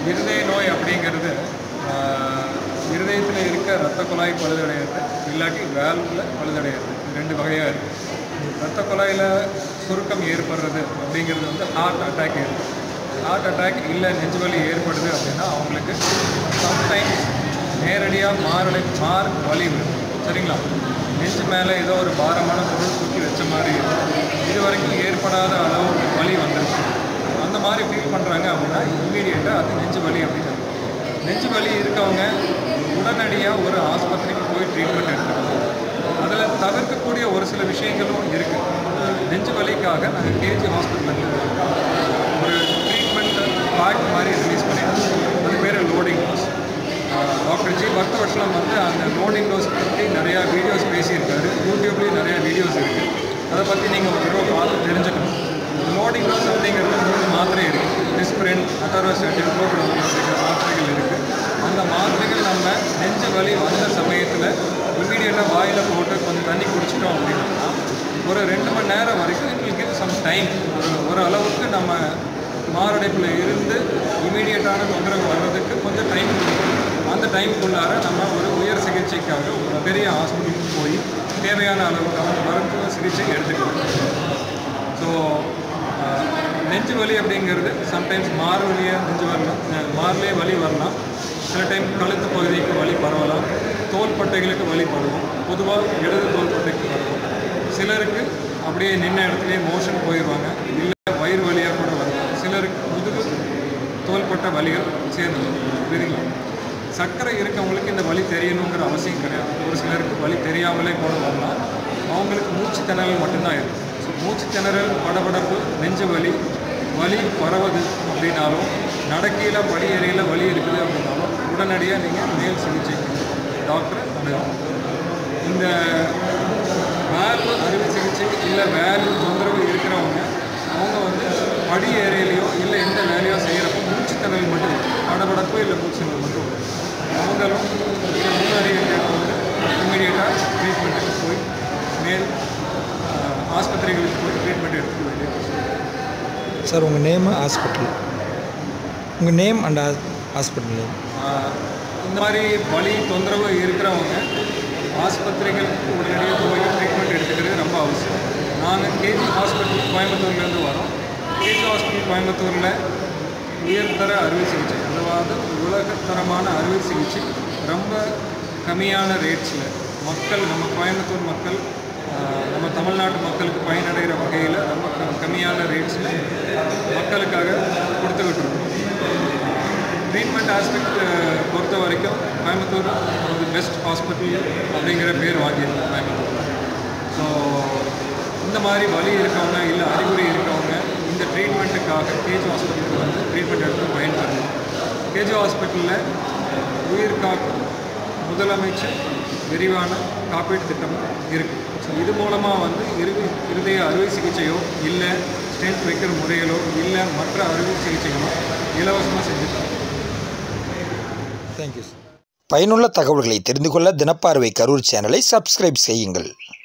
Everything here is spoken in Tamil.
இருதய நோய் அப்படிங்கிறது இருதயத்தில் இருக்க இரத்த குழாய் பழுதடைகிறது இல்லாட்டி வேல்வில் பழுதடைகிறது இது ரெண்டு வகையாக இருக்குது இரத்த குழாயில் சுருக்கம் ஏற்படுறது அப்படிங்கிறது வந்து ஹார்ட் அட்டாக் ஏற்படும் ஹார்ட் அட்டாக் இல்லை நெஞ்சுவலி ஏற்படுது அப்படின்னா அவங்களுக்கு சம்டைம்ஸ் நேரடியாக மாரடை மார் வலி வரும் சரிங்களா நெஞ்சு மேலே ஏதோ ஒரு பாரமான பொருள் தூக்கி வச்ச மாதிரி இருக்கும் இது வரைக்கும் ஏற்படாத அளவு வலி வந்துருச்சு அந்த மாதிரி ஃபீல் பண்ணுறாங்க அப்படின்னா இம்மீடியட்டாக அது நெஞ்சு வலி அப்படின்னு அர்த்தம். நெஞ்சு வலி இருக்கவங்க உடனடியாக ஒரு ஆஸ்பத்திரிக்கு போய் ட்ரீட்மெண்ட் எடுத்துக்கணும் அதில் தவிர்க்கக்கூடிய ஒரு சில விஷயங்களும் இருக்குது நெஞ்சு வலிக்காக நாங்கள் கேஜி ஹாஸ்பிட்டலுக்கு ஒரு ட்ரீட்மெண்ட் பேக் மாதிரி ரிலீஸ் பண்ணியிருக்கோம் அது பேர் loading dose doctor G Bhaktavatsalam வந்து அந்த லோடிங் டோஸ் பற்றி நிறையா வீடியோஸ் பேசியிருக்காரு யூடியூப்லேயும் நிறையா வீடியோஸ் இருக்குது அதை பற்றி நீங்கள் ஒரு தடவை பார்த்து தெரிஞ்சுக்கணும் லோடிங் டோஸ் அப்படிங்கிறது மூணு மாத்திரை இருக்குது டிஸ்பிரின் அட்டாரோஸ்டாட்டின் குளோபடோன் அப்படிங்கிற மாத்திரைகள் இருக்குது அந்த மாத்திரைகள் நம்ம நெஞ்சு வலி வந்த சமயத்தில் இம்மீடியட்டாக வாயில் போட்டு கொஞ்சம் தண்ணி குடிச்சிட்டோம் அப்படின்னா ஒரு ரெண்டு மணி நேரம் வரைக்கும் it will give some time ஒரு ஒரு அளவுக்கு நம்ம மாரடைப்பில் இருந்து இமீடியட்டான தொந்தரவு வர்றதுக்கு கொஞ்சம் டைம் கொடுக்கும் அந்த டைமுக்குள்ளார நம்ம ஒரு உயர் சிகிச்சைக்காக ஒரு பெரிய ஹாஸ்பிட்டலுக்கு போய் தேவையான அளவுக்கான மருத்துவ சிகிச்சை எடுத்துக்கலாம் ஸோ நெஞ்சு வலி அப்படிங்கிறது சம்டைம்ஸ் மார் வலியாக நெஞ்சு வரலாம் அஹ் மார்லே வலி வரலாம் சில டைம் கழுத்து பகுதிக்கு வலி பரவலாம் தோள்பட்டைகளுக்கு வலி பரவும் பொதுவாக இடது தோள்பட்டைக்கு பரவும் சிலருக்கு அப்படியே நின்ன இடத்துலயே மோஷன் போயிடுவாங்க இல்லை வயிறு வலியாக கூட வரலாம் சிலருக்கு முதுகு தோள்பட்ட வலிகள் சேர்ந்து வரும். புரியுதுங்களா சர்க்கரை இருக்கவங்களுக்கு இந்த வலி தெரியணுங்கிற அவசியம் கிடையாது ஒரு சிலருக்கு வலி தெரியாமலே கூட வரலாம் அவங்களுக்கு மூச்சு திணறல் மட்டும்தான் இருக்கும் ஸோ மூச்சு திணறல் படபடப்பு நெஞ்சு வலி வலி பரவுது அப்படின்னாலும் நடக்கையில் படி ஏறையில் வலி இருக்குது அப்படின்னாலும் உடனடியாக நீங்கள் மேல் சிகிச்சைக்கு டாக்டரை அணுகலாம் இந்த வேல்வ் அறுவை சிகிச்சை இல்லை வேல்வ் தொந்தரவு இருக்கிறவங்க அவங்க வந்து படி ஏறையிலையோ இல்லை எந்த வேலையோ செய்கிறப்போ மூச்சு திணறல் மட்டும் வரும். படபடப்பு இல்லை மூச்சு திணறல் மட்டும் வரும் அவங்களும் இதை முன்னறிவிக்க வந்து இமீடியட்டாக ட்ரீட்மெண்ட்டுக்கு போய் மேல் ஆஹ், ஆஸ்பத்திரிகளுக்கு போய் ட்ரீட்மெண்ட் எடுத்துக்க வேண்டியது சார் உங்கள் நேமு ஹாஸ்பிட்டல் உங்கள் நேம் அண்ட் ஹாஸ்பிட்டல் நேம் ஆஹ் இந்த மாதிரி வலி தொந்தரவு இருக்கிறவங்க ஆஸ்பத்திரிகளுக்கு உடனடியாக போய் ட்ரீட்மெண்ட் எடுத்துக்கிறது ரொம்ப அவசியம் நாங்கள் கேஜி ஹாஸ்பிட்டல் கோயம்புத்தூர்லேருந்து வரோம் கேஜி ஹாஸ்பிட்டல் கோயம்புத்தூரில் உயர்தர அறுவை சிகிச்சை அதாவது உலகத்தரமான அறுவை சிகிச்சை ரொம்ப கம்மியான ரேட்ஸில் மக்கள் நம்ம கோயம்புத்தூர் மக்கள் ஆஹ் நம்ம தமிழ்நாட்டு மக்களுக்கு பயனடைகிற வகையில் ரொம்ப க- கம்மியான ரேட்ஸில் மக்களுக்காக கொடுத்துக்கிட்டு இருக்கோம் ட்ரீட்மெண்ட் ஆஸ்பெக்ட் பொறுத்த வரைக்கும் கோயம்புத்தூர் ஒரு பெஸ்ட் ஹாஸ்பிட்டல் அப்படிங்கிற பேர் வாங்கியிருக்கோம் கோயம்புத்தூர் ஸோ இந்த மாதிரி வலி இருக்கவங்க இல்லை அறிகுறி இருக்கவங்க இந்த ட்ரீட்மெண்ட்டுக்காக கேஜி ஹாஸ்பிட்டலுக்கு வந்து ட்ரீட்மெண்ட் எடுத்து பயன்பெறணும் கேஜி ஹாஸ்பிட்டலில் உயிர் காக்கும் முதலமைச்சர் விரிவான காப்பீட்டு திட்டமும் இருக்குது ஸோ இது மூலமாக வந்து இரு இருதய அறுவை சிகிச்சையோ இல்லை ஸ்டென்ட் வைக்கிற முறைகளோ இல்லை மற்ற அறுவை சிகிச்சைகளோ இலவசமாக செஞ்சுருக்காங்க தேங்க்யூ சார் பயனுள்ள தகவல்களை தெரிந்து கொள்ள தினப்பார்வை கரூர் சேனலை சப்ஸ்கிரைப் செய்யுங்கள்